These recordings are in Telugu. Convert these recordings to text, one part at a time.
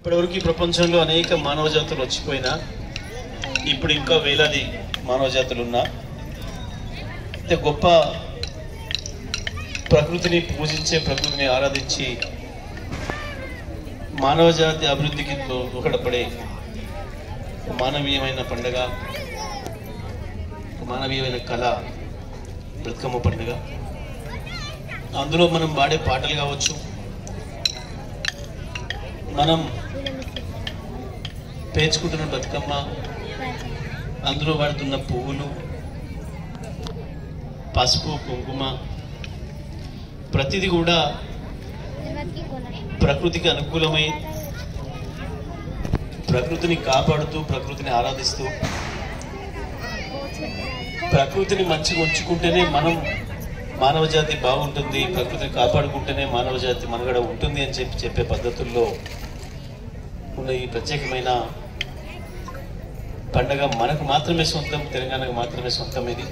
ఇప్పటివరకు ఈ ప్రపంచంలో అనేక మానవ జాతులు వచ్చిపోయినా ఇప్పుడు ఇంకా వేలాది మానవ జాతులు ఉన్నా అయితే గొప్ప ప్రకృతిని పూజించే ప్రకృతిని ఆరాధించి మానవ జాతి అభివృద్ధికి దోహదపడే ఒక మానవీయమైన పండుగ ఒక మానవీయమైన కళ బ్రతుకమ్మ పండుగ అందులో మనం పాడే పాటలు కావచ్చు మనం పేర్చుకుంటున్న బతుకమ్మ అందులో వాడుతున్న పువ్వులు పసుపు కుంకుమ ప్రతిదీ కూడా ప్రకృతికి అనుకూలమై ప్రకృతిని కాపాడుతూ ప్రకృతిని ఆరాధిస్తూ ప్రకృతిని మంచిగా ఉంచుకుంటేనే మనం మానవ జాతి బాగుంటుంది ప్రకృతిని కాపాడుకుంటేనే మానవ జాతి మనుగడ ఉంటుంది అని చెప్పి చెప్పే పద్ధతుల్లో ఉన్న ఈ ప్రత్యేకమైన పండగ మనకు మాత్రమే సొంతం తెలంగాణకు మాత్రమే సొంతం ఇది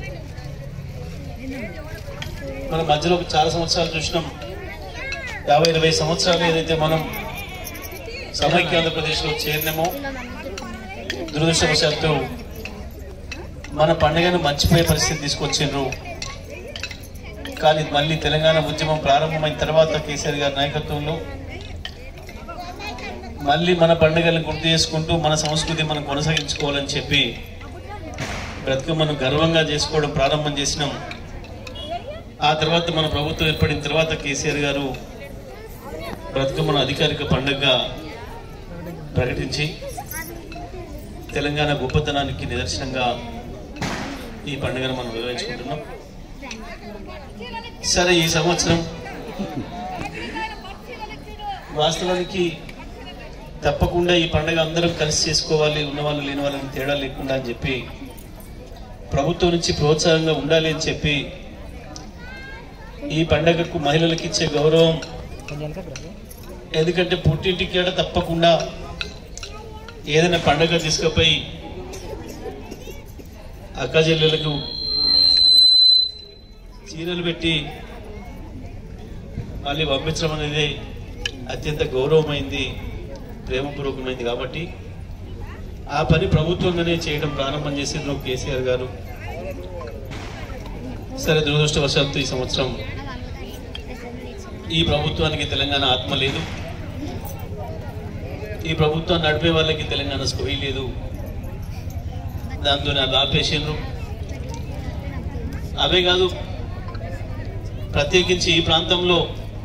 మన మధ్యలో చాలా సంవత్సరాలు చూసినాం యాభై ఇరవై సంవత్సరాలు ఏదైతే మనం సమైక్య ఆంధ్రప్రదేశ్లో చేరినామో దురదృష్టవశాత్తు మన పండుగను మర్చిపోయే పరిస్థితి తీసుకొచ్చిండ్రు కానీ మళ్ళీ తెలంగాణ ఉద్యమం ప్రారంభమైన తర్వాత కేసీఆర్ గారి నాయకత్వంలో మళ్ళీ మన పండుగలను గుర్తు చేసుకుంటూ మన సంస్కృతి మనం కొనసాగించుకోవాలని చెప్పి బ్రతుకమ్మను గర్వంగా చేసుకోవడం ప్రారంభం చేసినాం ఆ తర్వాత మన ప్రభుత్వం ఏర్పడిన తర్వాత కేసీఆర్ గారు బ్రతుకమ్మను అధికారిక పండుగగా ప్రకటించి తెలంగాణ గొప్పతనానికి నిదర్శనంగా ఈ పండుగను మనం నిర్వహించుకుంటున్నాం సరే ఈ సంవత్సరం వాస్తవానికి తప్పకుండా ఈ పండుగ అందరం కలిసి చేసుకోవాలి ఉన్నవాళ్ళు లేని వాళ్ళని తేడా లేకుండా అని చెప్పి ప్రభుత్వం నుంచి ప్రోత్సాహంగా ఉండాలి అని చెప్పి ఈ పండగకు మహిళలకు ఇచ్చే గౌరవం ఎందుకంటే పుట్టింటికి కూడా తప్పకుండా ఏదైనా పండగ తీసుకుపోయి అక్క చెల్లెలకు చీరలు పెట్టి మళ్ళీ పంపించడం అనేది అత్యంత గౌరవమైంది ప్రేమపూర్వకమైంది కాబట్టి ఆ పని ప్రభుత్వంగానే చేయడం ప్రారంభం చేసిండ్రు కేసీఆర్ గారు సరే దురదృష్టవశాత్తు ఈ సంవత్సరం ఈ ప్రభుత్వానికి తెలంగాణ ఆత్మ లేదు ఈ ప్రభుత్వాన్ని నడిపే వాళ్ళకి తెలంగాణ స్పృహి లేదు దాంతో నాకు ఆపేసిండ్రు అవే కాదు ప్రత్యేకించి ఈ ప్రాంతంలో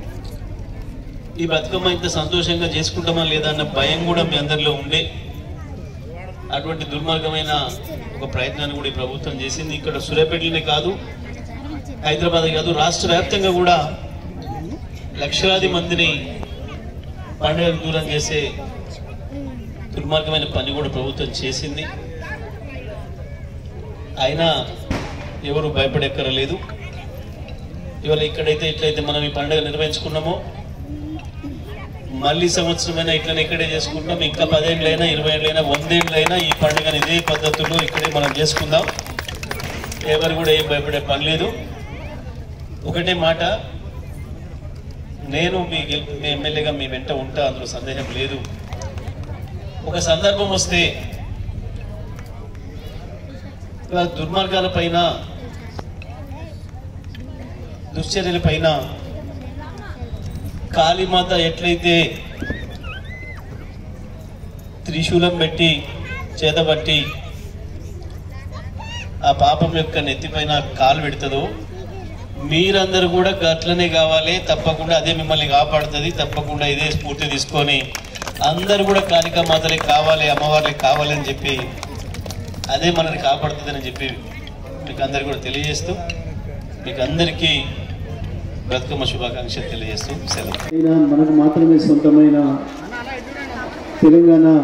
ఈ బతుకమ్మ ఇంత సంతోషంగా చేసుకుంటామా లేదా అన్న భయం కూడా మీ అందరిలో ఉండే అటువంటి దుర్మార్గమైన ఒక ప్రయత్నాన్ని కూడా ఈ ప్రభుత్వం చేసింది ఇక్కడ సూర్యాపేటలోనే కాదు హైదరాబాద్ కాదు రాష్ట్ర వ్యాప్తంగా కూడా లక్షలాది మందిని పండుగకు దూరం చేసే దుర్మార్గమైన పని కూడా ప్రభుత్వం చేసింది అయినా ఎవరు భయపడెక్కరలేదు ఇవాళ ఇక్కడైతే ఇట్లయితే మనం ఈ పండుగ నిర్వహించుకున్నామో మళ్ళీ సంవత్సరమైనా ఇట్లనే ఇక్కడే చేసుకుంటాం ఇంకా పదేళ్ళైనా ఇరవై ఏళ్ళైనా వందేళ్ళైనా ఈ పండుగను ఇదే పద్ధతుల్లో ఇక్కడే మనం చేసుకుందాం ఎవరు కూడా ఏం భయపడే పని లేదు ఒకటే మాట నేను మీ గెల్- మీ ఎమ్మెల్యేగా మీ వెంట ఉంటా అందులో సందేహం లేదు ఒక సందర్భం వస్తే ఇలా దుర్మార్గాల పైన దుశ్చర్యల పైన కాళీమాత ఎట్లయితే త్రిశూలం పెట్టి చేతబట్టి ఆ పాపం యొక్క నెత్తిపైన కాలు పెడుతుందో మీరందరూ కూడా గట్లనే కావాలి తప్పకుండా అదే మిమ్మల్ని కాపాడుతుంది తప్పకుండా ఇదే స్ఫూర్తి తీసుకొని అందరూ కూడా కాళికా మాతలే కావాలి అమ్మవార్లే కావాలి అని చెప్పి అదే మనల్ని కాపాడుతుందని చెప్పి మీకు అందరు కూడా తెలియజేస్తూ మీకు అందరికీ బ్రతుకమ్మ శుభాకాంక్షలు తెలియజేస్తూ సెలవు అయినా మనకు మాత్రమే సొంతమైన తెలంగాణ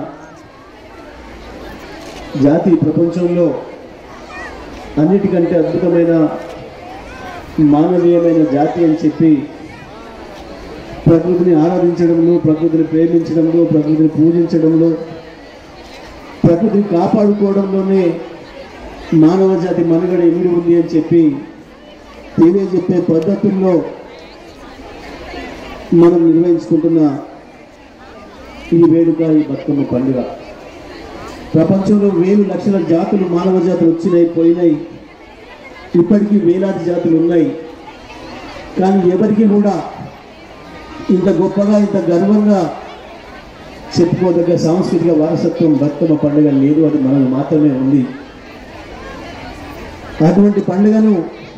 జాతి ప్రపంచంలో అన్నిటికంటే అద్భుతమైన మానవీయమైన జాతి అని చెప్పి ప్రకృతిని ఆరాధించడంలో ప్రకృతిని ప్రేమించడంలో ప్రకృతిని పూజించడంలో ప్రకృతిని కాపాడుకోవడంలోనే మానవ జాతి మనుగడ ఎమిడి ఉంది అని చెప్పి తెలియజెప్పే పద్ధతుల్లో మనం నిర్వహించుకుంటున్న ఈ వేడుక ఈ బతుకమ్మ పండుగ ప్రపంచంలో వేలు లక్షల జాతులు మానవ జాతులు వచ్చినాయి పోయినాయి ఇప్పటికీ వేలాది జాతులు ఉన్నాయి కానీ ఎవరికి కూడా ఇంత గొప్పగా ఇంత గర్వంగా చెప్పుకోదగ్గ సాంస్కృతిక వారసత్వం బతుకమ్మ పండుగ లేదు అది మనకు మాత్రమే ఉంది అటువంటి పండుగను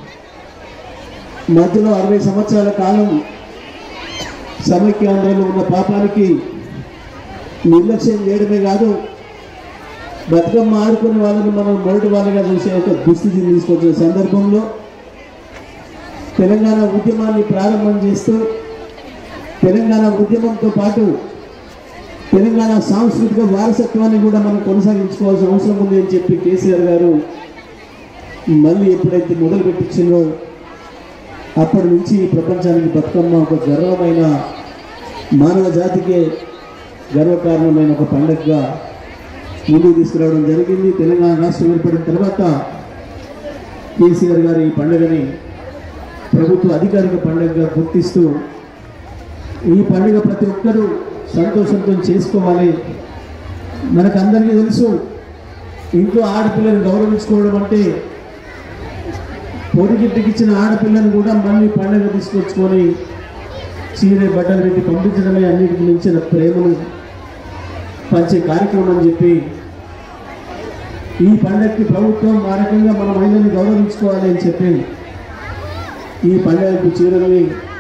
మధ్యలో అరవై సంవత్సరాల కాలం సమైక్యాంధ్రలో ఉన్న పాపానికి నిర్లక్ష్యం చేయడమే కాదు బతుకమ్మ ఆడుకునే వాళ్ళని మనం మొదటి వాళ్ళగా చూసే ఒక దుస్థితిని తీసుకొచ్చిన సందర్భంలో తెలంగాణ ఉద్యమాన్ని ప్రారంభం చేస్తూ తెలంగాణ ఉద్యమంతో పాటు తెలంగాణ సాంస్కృతిక వారసత్వాన్ని కూడా మనం కొనసాగించుకోవాల్సిన అవసరం ఉంది అని చెప్పి కేసీఆర్ గారు మళ్ళీ ఎప్పుడైతే మొదలు పెట్టించిందో అప్పటి నుంచి ప్రపంచానికి బతుకమ్మ ఒక గర్వమైన మానవ జాతికే గర్వకారణమైన ఒక పండుగగా ముందుకు తీసుకురావడం జరిగింది తెలంగాణ రాష్ట్రం ఏర్పడిన తర్వాత కేసీఆర్ గారు ఈ పండుగని ప్రభుత్వ అధికారిక పండుగగా గుర్తిస్తూ ఈ పండుగ ప్రతి ఒక్కరూ సంతోషంతో చేసుకోవాలి మనకందరికీ తెలుసు ఇంట్లో ఆడపిల్లని గౌరవించుకోవడం అంటే పొడిగిట్టికి ఇచ్చిన ఆడపిల్లని కూడా మళ్ళీ పండుగ తీసుకొచ్చుకొని చీర బట్టలు పెట్టి పంపించడమే అన్నిటికి మించిన ప్రేమను పంచే కార్యక్రమం అని చెప్పి ఈ పండగకి ప్రభుత్వం ఆ రకంగా మన మహిళల్ని గౌరవించుకోవాలి అని చెప్పి ఈ పండుగకు చీరలని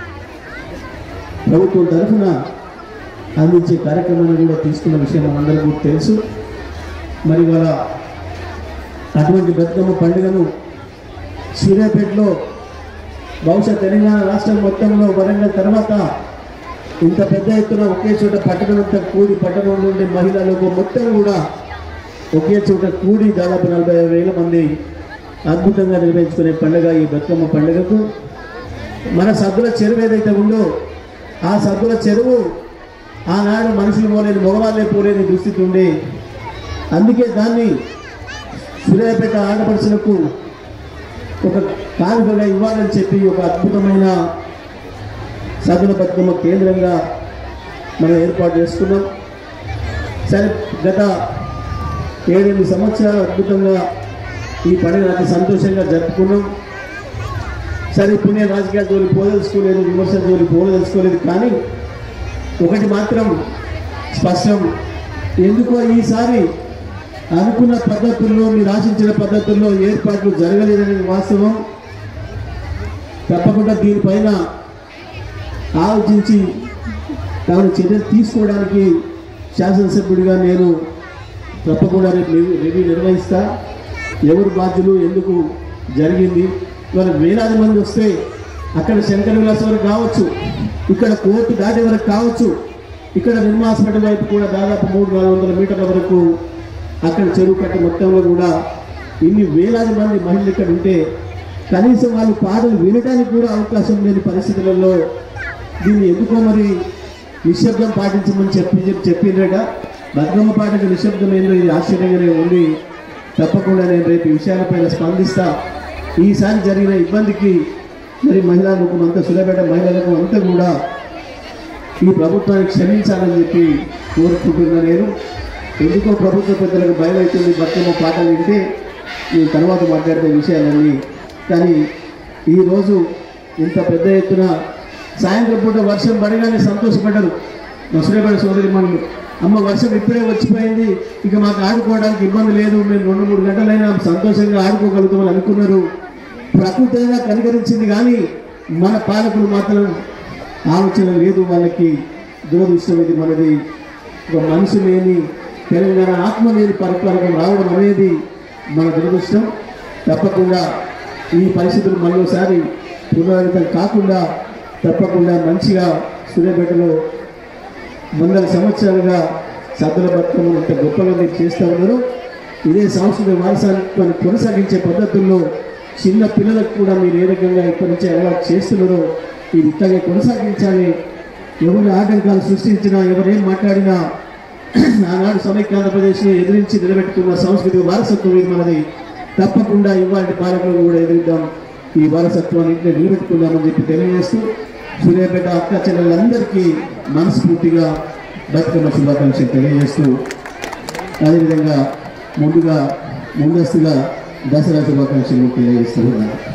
ప్రభుత్వం తరఫున అందించే కార్యక్రమాన్ని కూడా తీసుకున్న విషయం మనందరికీ కూడా తెలుసు మరి ఇవాళ అటువంటి బతుకమ్మ పండుగను సూర్యాపేటలో బహుశా తెలంగాణ రాష్ట్రం మొత్తంలో వరంగల్ తర్వాత ఇంత పెద్ద ఎత్తున ఒకే చోట పట్టణమంతా కూడి పట్టణం నుండి మహిళలకు మొత్తం కూడా ఒకే చోట కూడి దాదాపు నలభై వేల మంది అద్భుతంగా నిర్వహించుకునే పండుగ ఈ బతుకమ్మ పండుగకు మన సద్దుల చెరువు ఏదైతే ఉందో ఆ సద్దుల చెరువు ఆనాడు మనుషులు పోలేని మగవాళ్ళే పోలేని దుస్థితి ఉండే అందుకే దాన్ని సూర్యాపేట ఆడపడుచులకు ఒక కానుకగా ఇవ్వాలని చెప్పి ఒక అద్భుతమైన సదుల బతుకమ్మ కేంద్రంగా మనం ఏర్పాటు చేసుకున్నాం సరే గత ఏడెనిమిది సంవత్సరాలు అద్భుతంగా ఈ పండుగ అతి సంతోషంగా జరుపుకున్నాం సరే ఇప్పుడు నేను రాజకీయాల జోలి పోదలుచుకోలేదు విమర్శల జోలి పోదలుచుకోలేదు కానీ ఒకటి మాత్రం స్పష్టం ఎందుకో ఈసారి అనుకున్న పద్ధతుల్లో మీరు ఆశించిన పద్ధతుల్లో ఏర్పాట్లు జరగలేదనే వాస్తవం తప్పకుండా దీనిపైన ఆలోచించి తాను చర్యలు తీసుకోవడానికి శాసనసభ్యుడిగా నేను తప్పకుండా రేపు రివ్యూ- రివ్యూ నిర్వహిస్తా ఎవరు బాధ్యులు ఎందుకు జరిగింది ఇవాళ వేలాది మంది వస్తే అక్కడ శంకర విలాస్ వరకు కావచ్చు ఇక్కడ కోర్టు దాటే వరకు కావచ్చు ఇక్కడ నిర్మా హాస్పిటల్ వైపు కూడా దాదాపు మూడు నాలుగు వందల మీటర్ల వరకు అక్కడ చెరువు కట్ట మొత్తంలో కూడా ఇన్ని వేలాది మంది మహిళలు ఇక్కడ ఉంటే కనీసం వాళ్ళు పాటలు వినడానికి కూడా అవకాశం లేని పరిస్థితులలో దీన్ని ఎందుకో మరి నిశ్శబ్దం పాటించమని చెప్పి చెప్పి చెప్పిండ్రట బతుకమ్మ పాటకు నిశ్శబ్దం ఏందో ఇది ఆశ్చర్యంగానే ఉంది తప్పకుండా నేను రేపు ఈ విషయాలపైన స్పందిస్తా ఈసారి జరిగిన ఇబ్బందికి మరి మహిళలకు అంత సులభేట మహిళలకు అంతా కూడా ఈ ప్రభుత్వాన్ని క్షమించాలని చెప్పి కోరుకుంటున్నా నేను ఎందుకో ప్రభుత్వ పెద్దలకు భయం అవుతుంది బతుకమ్మ పాటలు వింటే నేను తర్వాత మాట్లాడే విషయాలన్నీ కానీ ఈరోజు ఇంత పెద్ద ఎత్తున సాయంత్రం పూట వర్షం పడగానే సంతోషపడ్డారు నసురేపేట సోదరి మనులు అమ్మ వర్షం ఇప్పుడే వచ్చిపోయింది ఇక మాకు ఆడుకోవడానికి ఇబ్బంది లేదు మేము రెండు మూడు గంటలైనా సంతోషంగా ఆడుకోగలుగుతామని అనుకున్నారు ప్రకృతి అయినా కనికరించింది కానీ మన పాలకులు మాత్రం ఆలోచన లేదు వాళ్ళకి దురదృష్టం ఇది మనది ఒక మనసు లేని తెలంగాణ ఆత్మ లేని పరిపాలన రావడం అనేది మన దురదృష్టం తప్పకుండా ఈ పరిస్థితులు మరోసారి పునరావృతం కాకుండా తప్పకుండా మంచిగా సూర్యాపేటలో వందల సంవత్సరాలుగా సద్దుల బతుకమ్మను ఇంత గొప్పగా మీరు చేస్తూ ఉన్నారు ఇదే సాంస్కృతిక వారసత్వాన్ని కొనసాగించే పద్ధతుల్లో చిన్న పిల్లలకు కూడా మీరు ఏ రకంగా ఇక్కడి నుంచి అలవాటు చేస్తున్నారో ఇది ఇట్లాగే కొనసాగించాలి ఎవరి ఆటంకాలు సృష్టించినా ఎవరేం మాట్లాడినా ఆనాడు సమైక్య ఆంధ్రప్రదేశ్ని ఎదిరించి నిలబెట్టుకున్న సాంస్కృతిక వారసత్వం ఇది మనది తప్పకుండా ఇవాటి పాలకులను కూడా ఎదురుద్దాం ఈ వారసత్వాన్ని ఇంట్లో నిలబెట్టుకుందామని చెప్పి తెలియజేస్తూ సూర్యాపేట అక్క చెల్లెలందరికీ మనస్ఫూర్తిగా బతుకమ్మ శుభాకాంక్షలు తెలియజేస్తూ అదేవిధంగా ముందుగా ముందస్తుగా దసరా శుభాకాంక్షలు తెలియజేస్తూ ఉన్నాను